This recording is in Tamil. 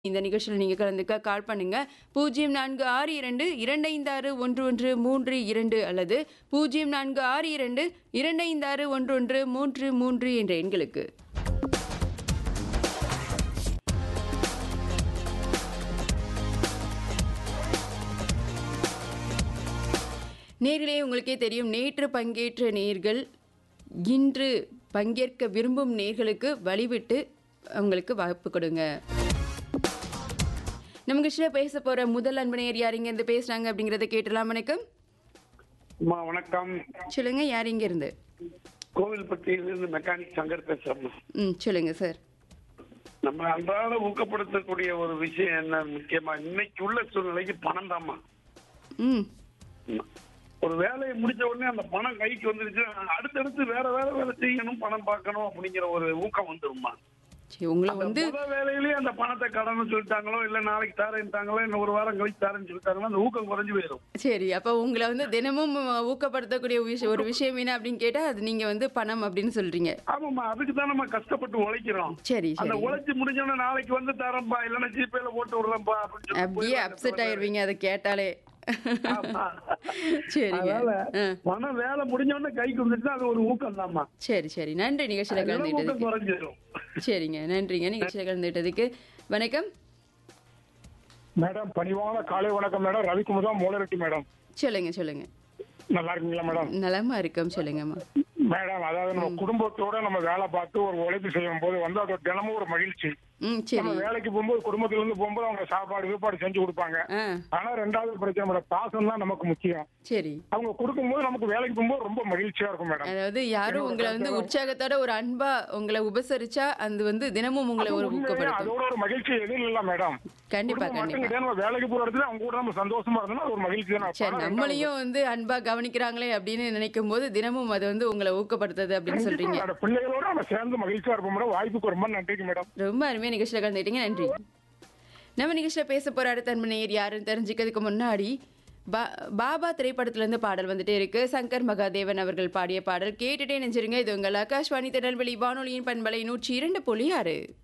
இந்த நிகழ்ச்சியில் நீங்கள் கலந்துக்க கால் பண்ணுங்க பூஜ்ஜியம் நான்கு ஆறு இரண்டு இரண்டு ஐந்து ஆறு ஒன்று ஒன்று மூன்று இரண்டு அல்லது பூஜ்ஜியம் நான்கு ஆறு இரண்டு இரண்டு ஐந்து ஆறு ஒன்று ஒன்று மூன்று மூன்று என்ற எண்களுக்கு நேர்களே உங்களுக்கே தெரியும் நேற்று பங்கேற்ற நேர்கள் இன்று பங்கேற்க விரும்பும் நேர்களுக்கு வழிவிட்டு அவங்களுக்கு வாய்ப்பு கொடுங்க நம்ம நிகழ்ச்சியில் பேச போற முதல் அன்பு நேயர் யார் இங்க இருந்து பேசுறாங்க அப்படிங்கறத கேட்டலாம் வணக்கம் அம்மா வணக்கம் சொல்லுங்க யார் இங்க இருந்து கோவில்பட்டியிலிருந்து மெக்கானிக் சங்கர் பேசுறேன் ம் சொல்லுங்க சார் நம்ம அன்றாட ஊக்கப்படுத்தக்கூடிய ஒரு விஷயம் என்ன முக்கியமா இன்னைக்கு உள்ள சூழ்நிலைக்கு பணம் தாம்மா ம் ஒரு வேலையை முடிச்ச உடனே அந்த பணம் கைக்கு வந்துருச்சு அடுத்தடுத்து வேற வேற வேலை செய்யணும் பணம் பார்க்கணும் அப்படிங்கிற ஒரு ஊக்கம் வந்துருமா சரி உங்களை அந்த வந்து முத வேலையிலேயே அந்த பணத்தை கடன்னு சொல்லிட்டாங்களோ இல்ல நாளைக்கு தரேன்ட்டாங்களோ இன்னும் ஒரு வாரம் கழிச்சு தரேன்னு சொல்லிட்டாங்களோ அந்த ஊக்கம் குறைஞ்சு போயிடும் சரி அப்போ உங்களை வந்து தினமும் ஊக்கப்படுத்தக்கூடிய விஷயம் ஒரு விஷயம் என்ன அப்படின்னு கேட்டா அது நீங்க வந்து பணம் அப்படின்னு சொல்றீங்க ஆமாம்மா அதுக்கு தான் நம்ம கஷ்டப்பட்டு உழைக்கிறோம் சரி அந்த சரி உழைச்சு முடிஞ்சோடனே நாளைக்கு வந்து தரேன்பா இல்லைன்னா ஜிபேல போட்டு விடுறேன்பா அப்படின்னு சொல்லி அப்படியே போயிடுவாங்க. அப்செட் ஆயிருவீங்க அதை கேட்டாலே ஆமா. சரிங்க அதனால ஆ. பணம் வேலை முடிஞ்ச உடனே கைக்கு வந்துச்சுன்னா அது ஒரு ஊக்கம் தான்மா சரி சரி நன்றி நிகழ்ச்சியில் அதனால ஊக்கம் கலந்துட்டதுக்கு குறைஞ்சிடும் சரிங்க நன்றிங்க நிகழ்ச்சியில் கலந்துட்டதுக்கு வணக்கம் மேடம் பணிவான காலை வணக்கம் மேடம் ரவிக்குமுதா மூலரெட்டி மேடம் சொல்லுங்க சொல்லுங்க நல்லா இருக்கீங்களா மேடம் நலமா இருக்கோம் சொல்லுங்கம்மா மேடம் அதாவது நம்ம குடும்பத்தோட நம்ம வேலை பார்த்து ஒரு உழைப்பு செய்யும் போது வந்து அது தினமும் ஒரு மகிழ்ச்சி ம் நம்ம சரி வேலைக்கு போகும்போது குடும்பத்துல இருந்து போகும்போது அவங்க சாப்பாடு கீப்பாடு செஞ்சு கொடுப்பாங்க ஆ ஆனா ரெண்டாவது பிரச்சனை மேடம் பாசம் தான் நமக்கு முக்கியம் சரி அவங்க கொடுக்கும்போது நமக்கு வேலைக்கு போகும்போது ரொம்ப மகிழ்ச்சியா இருக்கும் மேடம் அதாவது யாரும் உங்களை வந்து உற்சாகத்தோட ஒரு அன்பா உங்களை உபசரிச்சா அது வந்து தினமும் உங்களை ஒரு உண்மையிலே ஊக்கப்படுத்தும் அதோட ஒரு மகிழ்ச்சி எதுவும் இல்ல மேடம் கண்டிப்பா குடும்பம் மட்டும் கண்டிப்பா கிடையாது, நம்ம வேலைக்கு போற இடத்துல அவங்க கூட நம்ம சந்தோஷமா இருந்தோம்னா அது ஒரு மகிழ்ச்சி தான் சரி நம்மளையும் வந்து அன்பா கவனிக்கிறாங்களே அப்படின்னு நினைக்கும் போது தினமும் அது வந்து உங்களை ஊக்கப்படுத்துது அப்படின்னு சொல்றீங்க கண்டிப்பா, பிள்ளைகளோட நம்ம சேர்ந்து மகிழ்ச்சியா இருப்போம் மேடம் வாய்ப்புக்கு ரொம்ப நன்றிக்கு மேடம் ரொம்ப அருமையா நிகழ்ச்சியில் கலந்துக்கிட்டீங்க நன்றி நம்ம நிகழ்ச்சியில் பேச போற அடுத்த அன்பு நேயர் யாருன்னு தெரிஞ்சுக்கிறதுக்கு முன்னாடி பா பாபா திரைப்படத்திலிருந்து பாடல் வந்துட்டே இருக்கு சங்கர் மகாதேவன் அவர்கள் பாடிய பாடல் கேட்டுட்டே நெஞ்சிருங்க இது உங்கள் ஆகாஷ்வாணி திருநெல்வேலி வானொலியின் பண்பலை நூற்றி இரண்டு புள்ளி ஆறு